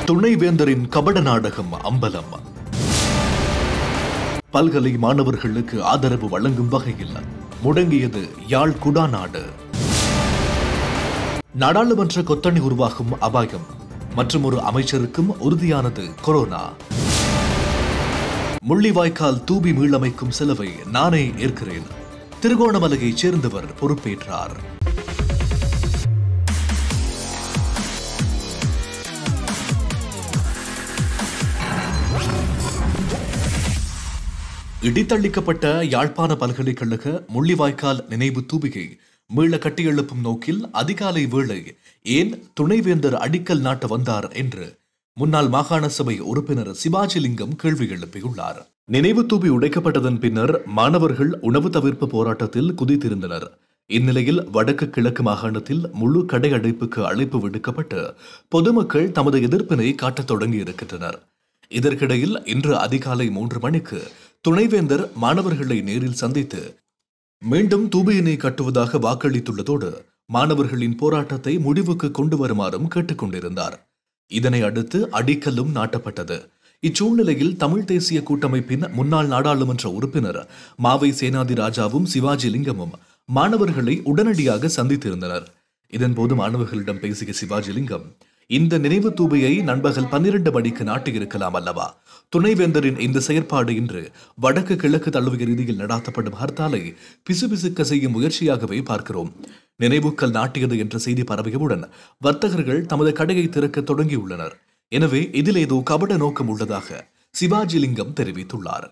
துணைவேந்தரின் கபட நாடகம் அம்பலம் பல்கலை மாணவர்களுக்கு ஆதரவு வழங்கும் வகையில் முடங்கியது யாழ் குடாநாடு நாடாளுமன்ற கொத்தணி உருவாகும் அபாயம் மற்றும் ஒரு அமைச்சருக்கும் உறுதியானது கொரோனா முள்ளிவாய்க்கால் தூபி மீளமைக்கும் செலவை நானே ஏற்கிறேன் திருகோணமலையைச் சேர்ந்தவர் பொறுப்பேற்றார் இடித்தள்ளிக்கப்பட்ட யாழ்ப்பாண பல்கலைக்கழக முள்ளிவாய்க்கால் நினைவு தூபிகை மீள கட்டியெழுப்பும் நோக்கில் அதிகாலை வேளை ஏன் துணைவேந்தர் அடிக்கல் நாட்ட வந்தார் என்று முன்னாள் மாகாண சபை உறுப்பினர் சிவாஜிலிங்கம் கேள்வி எழுப்பியுள்ளார் நினைவு தூபி உடைக்கப்பட்டதன் பின்னர் மாணவர்கள் உணவு தவிர்ப்பு போராட்டத்தில் குதித்திருந்தனர் இந்நிலையில் வடக்கு கிழக்கு மாகாணத்தில் முழு கடை அடைப்புக்கு அழைப்பு விடுக்கப்பட்டு பொதுமக்கள் தமது எதிர்ப்பினை காட்டத் தொடங்கியிருக்கின்றனர் இதற்கிடையில் இன்று அதிகாலை மூன்று மணிக்கு துணைவேந்தர் மாணவர்களை நேரில் சந்தித்து மீண்டும் தூபியினை கட்டுவதாக வாக்களித்துள்ளதோடு மாணவர்களின் போராட்டத்தை முடிவுக்கு கொண்டு வருமாறும் கேட்டுக்கொண்டிருந்தார் இதனை அடுத்து அடிக்கல்லும் நாட்டப்பட்டது இச்சூழ்நிலையில் தமிழ் தேசிய கூட்டமைப்பின் முன்னாள் நாடாளுமன்ற உறுப்பினர் மாவை சேனாதி ராஜாவும் சிவாஜி லிங்கமும் மாணவர்களை உடனடியாக சந்தித்திருந்தனர் இதன்போது மாணவர்களிடம் பேசிய சிவாஜிலிங்கம் இந்த நினைவு தூபியை நண்பகல் பன்னிரண்டு மணிக்கு நாட்டியிருக்கலாம் அல்லவா துணைவேந்தரின் இந்த செயற்பாடு இன்று வடக்கு கிழக்கு தழுவிய ரீதியில் நடாத்தப்படும் ஹர்த்தாலை பிசுபிசுக்க செய்யும் முயற்சியாகவே பார்க்கிறோம் நினைவுக்கல் நாட்டியது என்ற செய்தி பரவியவுடன் வர்த்தகர்கள் தமது கடையை திறக்க தொடங்கியுள்ளனர் எனவே இதில் ஏதோ கபட நோக்கம் உள்ளதாக சிவாஜிலிங்கம் தெரிவித்துள்ளார்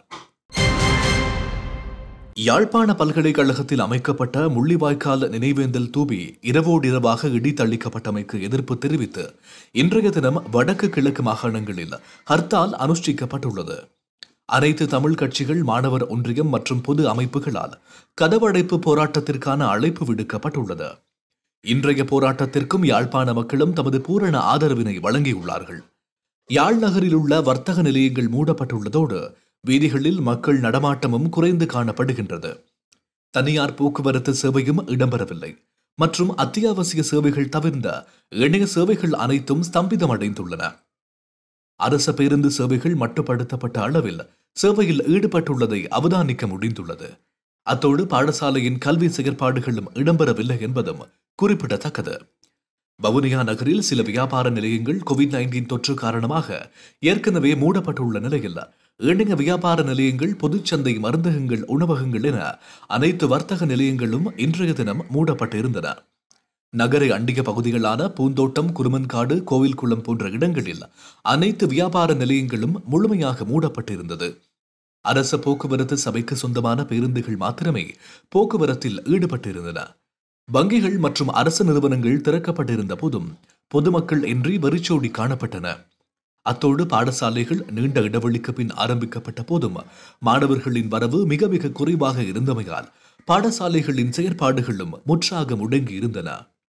யாழ்ப்பாண பல்கலைக்கழகத்தில் அமைக்கப்பட்ட முள்ளிவாய்க்கால் நினைவேந்தல் தூபி இரவோடு இரவாக இடி தள்ளிக்கப்பட்டமைக்கு எதிர்ப்பு தெரிவித்து இன்றைய தினம் வடக்கு கிழக்கு மாகாணங்களில் ஹர்த்தால் அனுஷ்டிக்கப்பட்டுள்ளது அனைத்து தமிழ் கட்சிகள் மாணவர் ஒன்றியம் மற்றும் பொது அமைப்புகளால் கதவடைப்பு போராட்டத்திற்கான அழைப்பு விடுக்கப்பட்டுள்ளது இன்றைய போராட்டத்திற்கும் யாழ்ப்பாண மக்களும் தமது பூரண ஆதரவினை வழங்கியுள்ளார்கள் யாழ் நகரில் உள்ள வர்த்தக நிலையங்கள் மூடப்பட்டுள்ளதோடு வீதிகளில் மக்கள் நடமாட்டமும் குறைந்து காணப்படுகின்றது தனியார் போக்குவரத்து சேவையும் இடம்பெறவில்லை மற்றும் அத்தியாவசிய சேவைகள் தவிர்ந்த இணைய சேவைகள் அனைத்தும் ஸ்தம்பிதமடைந்துள்ளன அரச பேருந்து சேவைகள் மட்டுப்படுத்தப்பட்ட அளவில் சேவையில் ஈடுபட்டுள்ளதை அவதானிக்க முடிந்துள்ளது அத்தோடு பாடசாலையின் கல்வி செயற்பாடுகளும் இடம்பெறவில்லை என்பதும் குறிப்பிடத்தக்கது வவுனியா நகரில் சில வியாபார நிலையங்கள் கோவிட் நைன்டீன் தொற்று காரணமாக ஏற்கனவே மூடப்பட்டுள்ள நிலையில் இணைய வியாபார நிலையங்கள் பொதுச்சந்தை மருந்தகங்கள் உணவகங்கள் என அனைத்து வர்த்தக நிலையங்களும் இன்றைய தினம் மூடப்பட்டிருந்தன நகரை அண்டிய பகுதிகளான பூந்தோட்டம் குருமன்காடு கோவில்குளம் போன்ற இடங்களில் அனைத்து வியாபார நிலையங்களும் முழுமையாக மூடப்பட்டிருந்தது அரச போக்குவரத்து சபைக்கு சொந்தமான பேருந்துகள் மாத்திரமே போக்குவரத்தில் ஈடுபட்டிருந்தன வங்கிகள் மற்றும் அரசு நிறுவனங்கள் திறக்கப்பட்டிருந்த போதும் பொதுமக்கள் இன்றி வெறிச்சோடி காணப்பட்டன அத்தோடு பாடசாலைகள் நீண்ட இடைவெளிக்கு பின் ஆரம்பிக்கப்பட்ட போதும் மாணவர்களின் வரவு மிக மிக குறைவாக இருந்தமையால் பாடசாலைகளின் செயற்பாடுகளும் முற்றாக முடங்கி இருந்தன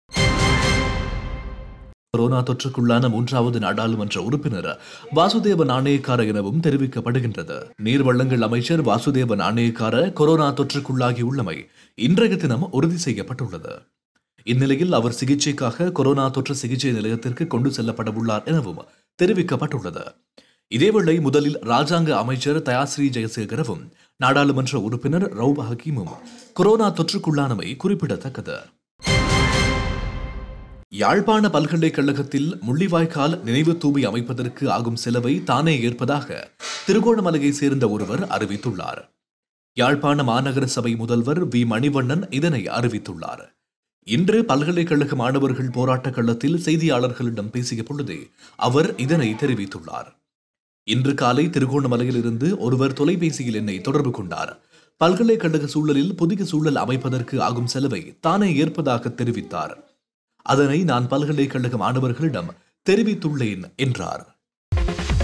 கொரோனா தொற்றுக்குள்ளான மூன்றாவது நாடாளுமன்ற உறுப்பினர் வாசுதேவ நாணயக்கார எனவும் தெரிவிக்கப்படுகின்றது நீர்வளங்கள் அமைச்சர் வாசுதேவ நாணயக்கார கொரோனா தொற்றுக்குள்ளாகியுள்ளமை இன்றைய தினம் உறுதி செய்யப்பட்டுள்ளது இந்நிலையில் அவர் சிகிச்சைக்காக கொரோனா தொற்று சிகிச்சை நிலையத்திற்கு கொண்டு செல்லப்பட உள்ளார் எனவும் தெரிவிக்கப்பட்டுள்ளது இதேவேளை முதலில் ராஜாங்க அமைச்சர் தயாஸ்ரீ ஜெயசேகரவும் நாடாளுமன்ற உறுப்பினர் ரவுப் ஹக்கீமும் கொரோனா தொற்றுக்குள்ளானமை குறிப்பிடத்தக்கது யாழ்ப்பாண பல்கலைக்கழகத்தில் முள்ளிவாய்க்கால் நினைவு தூபி அமைப்பதற்கு ஆகும் செலவை தானே ஏற்பதாக திருகோணமலையை சேர்ந்த ஒருவர் அறிவித்துள்ளார் யாழ்ப்பாண மாநகர சபை முதல்வர் வி மணிவண்ணன் இதனை அறிவித்துள்ளார் இன்று பல்கலைக்கழக மாணவர்கள் போராட்ட களத்தில் செய்தியாளர்களிடம் பேசிய பொழுதே அவர் இதனை தெரிவித்துள்ளார் இன்று காலை திருகோணமலையில் இருந்து ஒருவர் தொலைபேசியில் என்னை தொடர்பு கொண்டார் பல்கலைக்கழக சூழலில் புதிய சூழல் அமைப்பதற்கு ஆகும் செலவை தானே ஏற்பதாக தெரிவித்தார் அதனை நான் பல்கலைக்கழக மாணவர்களிடம் தெரிவித்துள்ளேன் என்றார்